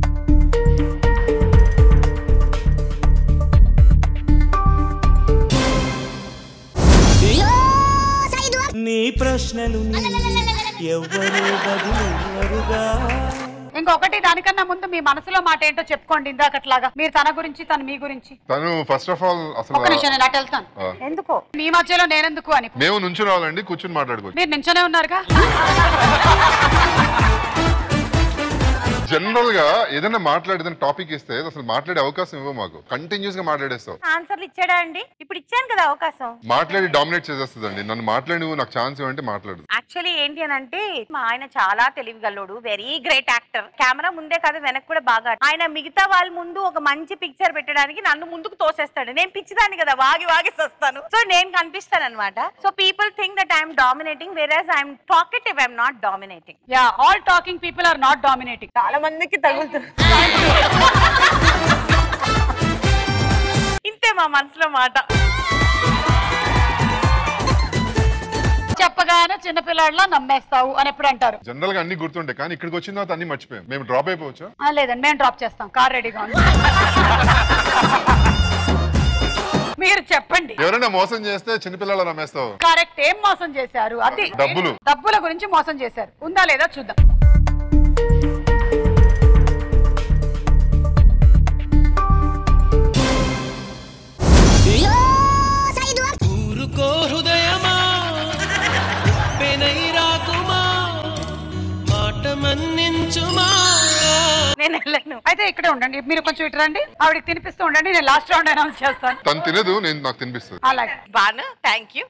నీ ప్రశ్నలు ఎవరు బదులుగా ఇంకొకటి దానికన్నా ముందు మీ మనసులో మాట ఏంటో చెప్పుకోండి ఇందాకట్లాగా మీరు తన గురించి తను మీ గురించి తను ఫస్ట్ ఆఫ్ ఆల్ అసలు ఒక్క నిమిషం నేను అటు వెళ్తాను ఆ, ఎందుకో మీ మధ్యలో నేనెందుకు అని మేము నుంచి రావాలండి కూర్చుని మాట్లాడుకోవచ్చు మీరు నించొనే ఉన్నారుగా జనరల్ గా ఏదైనా మాట్లాడేదైనా టాపిక్ ఇస్తే అసలు మాట్లాడే అవకాశం ఇవ్వ మాకు కంటిన్యూస్ గా మాట్లాడేస్తావు ఆన్సర్లు ఇచ్చాడా అండి ఇప్పుడు ఇచ్చాను కదా అవకాశం మాట్లాడి డామినేట్ చేసేస్తుందండి నన్ను మాట్లాడి నువ్వు నాకు ఛాన్స్ ఇవ్వంటే మాట్లాడు యాక్చువల్లీ ఏంటి అని అంటే మా ఆయన చాలా తెలివిగల్లోడు వెరీ గ్రేట్ యాక్టర్ కెమెరా ముందే కాదు వెనక్కి కూడా బాగా ఆయన మిగతా వాళ్ళ ముందు ఒక మంచి పిక్చర్ పెట్టడానికి నన్ను ముందుకు తోసేస్తాడు నేను పిచ్చిదాన్ని కదా వాగి వాగి వస్తాను సో నేను కనిపిస్తాను అనమాట so people think that I'm dominating whereas I'm talkative I'm not dominating yeah all talking people are not dominating చాలా మందికి తగులుతుంది ఇంతే మా మనసులో మాట చెప్పగానే చిన్నపిల్లాడిలా నమ్మేస్తావు అని ఎప్పుడు అంటారు జనరల్ గా అన్ని గుర్తుంటాయి కానీ ఇక్కడికి వచ్చిన తర్వాత అన్ని మర్చిపోయాం మేము డ్రాప్ అయిపోవచ్చా ఆ, లేదండి మేము డ్రాప్ చేస్తాం కార్ రెడీగా ఉంది మీరు చెప్పండి ఎవరైనా మోసం చేస్తే చిన్నపిల్లల నమ్మేస్తావు కరెక్ట్ ఏం మోసం చేశారు అది డబ్బులు. డబ్బుల గురించి మోసం చేశారు ఉందా లేదా చూద్దాం ఊరుకో హృదయమా పెనై రాకుమా మాట మన్నించుమా నేను వెళ్ళను అయితే ఇక్కడే ఉండండి మీరు కొంచెం ఇటు రండి ఆవిడకి తినిపిస్తూ ఉండండి నేను లాస్ట్ రౌండ్ అనౌన్స్ చేస్తాను తను తినదు నేను నాకు తినిపిస్తుంది అలాగే Bhanu thank you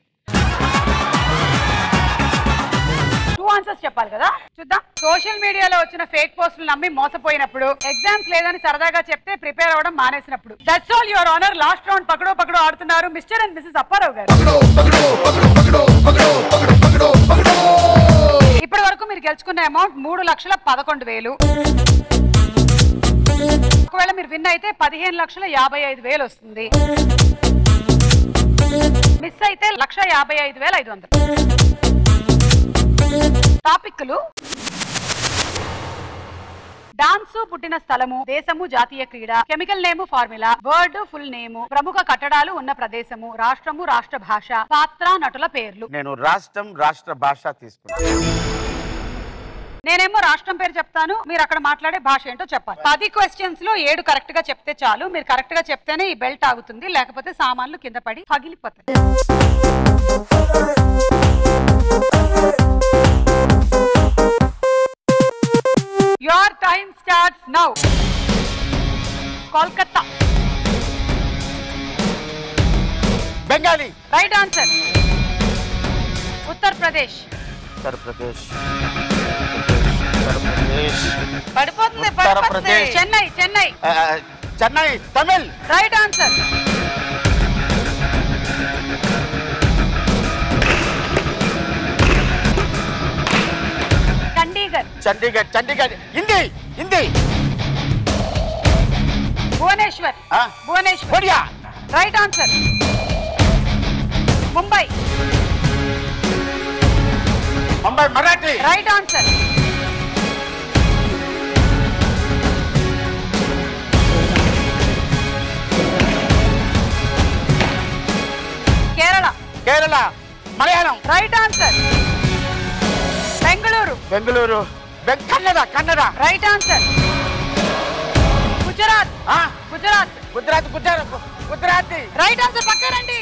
two answers చెప్పాలి కదా చూద్దాం సోషల్ మీడియాలో వచ్చిన ఫేక్ పోస్టులు నమ్మి మోసపోయినప్పుడు ఎగ్జామ్స్ లేదని సరదాగా చెప్తే ప్రిపేర్ అవ్వడం మానేసినప్పుడు that's all your honour last round పకడో పకడో ఆడుతున్నారు మిస్టర్ అండ్ మిసెస్ అప్పారావు గారు ఇప్పటి వరకు మీరు గెలుచుకున్న అమౌంట్ మూడు లక్షల పదకొండు వేలు ఒకవేళ మీరు విన్ అయితే పదిహేను లక్షల యాభై ఐదు వేలు వస్తుంది మిస్ అయితే లక్ష యాభై ఐదు వేల ఐదు వందలు టాపిక్లు డాన్సు పుట్టిన స్థలము దేశము జాతీయ క్రీడ chemical name formula word full name ప్రముఖ కట్టడాలు ఉన్న ప్రదేశము రాష్ట్రము రాష్ట్ర భాష పాత్ర నటుల పేర్లు నేను రాష్ట్రం రాష్ట్ర భాష తీసుకున్నాను నేనేమో రాష్ట్రం పేరు చెప్తాను మీరు అక్కడ మాట్లాడే భాష ఏంటో చెప్పాలి పది క్వశ్చన్స్ లో ఏడు కరెక్ట్ గా చెప్తే చాలు మీరు కరెక్ట్ గా చెప్తేనే ఈ బెల్ట్ ఆగుతుంది లేకపోతే సామాన్లు కింద పడి పగిలిపోతాయి your time starts now Kolkata Bengali right answer Uttar Pradesh Uttar Pradesh Uttar Pradesh పడిపోతుంది పడిపోతుంది ఉత్తరప్రదేశ్. చెన్నై చెన్నై ఆ, చెన్నై తమిళ్ రైట్ ఆన్సర్ చండీగఢ్ చండీగఢ్ చండీగఢ్ హిందీ హిందీ భువనేశ్వర్ ఆ? Bhubaneswar Odia right answer Mumbai Mumbai Marathi right answer Kerala Kerala Malayalam right answer Bengaluru Bengaluru బెం- కన్నడ కన్నడ రైట్ ఆన్సర్ గుజరాత్ ఆ? గుజరాత్ గుజరాత్ గుజరాత్ గుజరాతీ రైట్ ఆన్సర్ పక్క రండి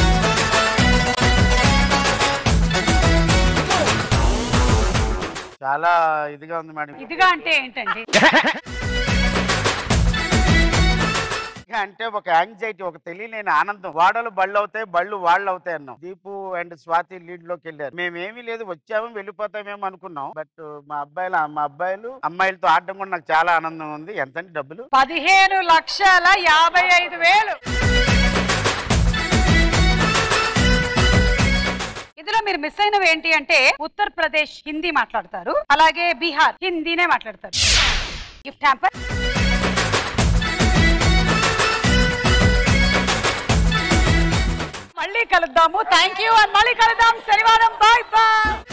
చాలా చాలా ఇదిగా ఉంది మేడం ఇదిగా అంటే ఏంటండి ఇంకా అంటే ఒక యాంగ్జైటీ ఒక తెలియలేని ఆనందం వాడలు బళ్ళు అవుతాయి బళ్ళు వాళ్ళు అవుతాయి అన్నాం దీపు అండ్ స్వాతి లీడ్ లోకి వెళ్ళారు మేమేమీ లేదు వచ్చాము వెళ్ళిపోతామేమో అనుకున్నాం బట్ మా అబ్బాయిలు మా అబ్బాయిలు అమ్మాయిలతో ఆడడం కూడా నాకు చాలా ఆనందం ఉంది ఎంతండి డబ్బులు పదిహేను లక్షల యాభై ఐదు వేలు ఇందులో మీరు మిస్ అయినవి ఏంటి అంటే ఉత్తరప్రదేశ్ హిందీ మాట్లాడతారు అలాగే బీహార్ హిందీనే మాట్లాడతారు గిఫ్ట్ హ్యాంపర్ మళ్ళీ కలుద్దాము థ్యాంక్ యూ అండ్ మళ్ళీ కలుద్దాం శనివారం బాయ్ బాయ్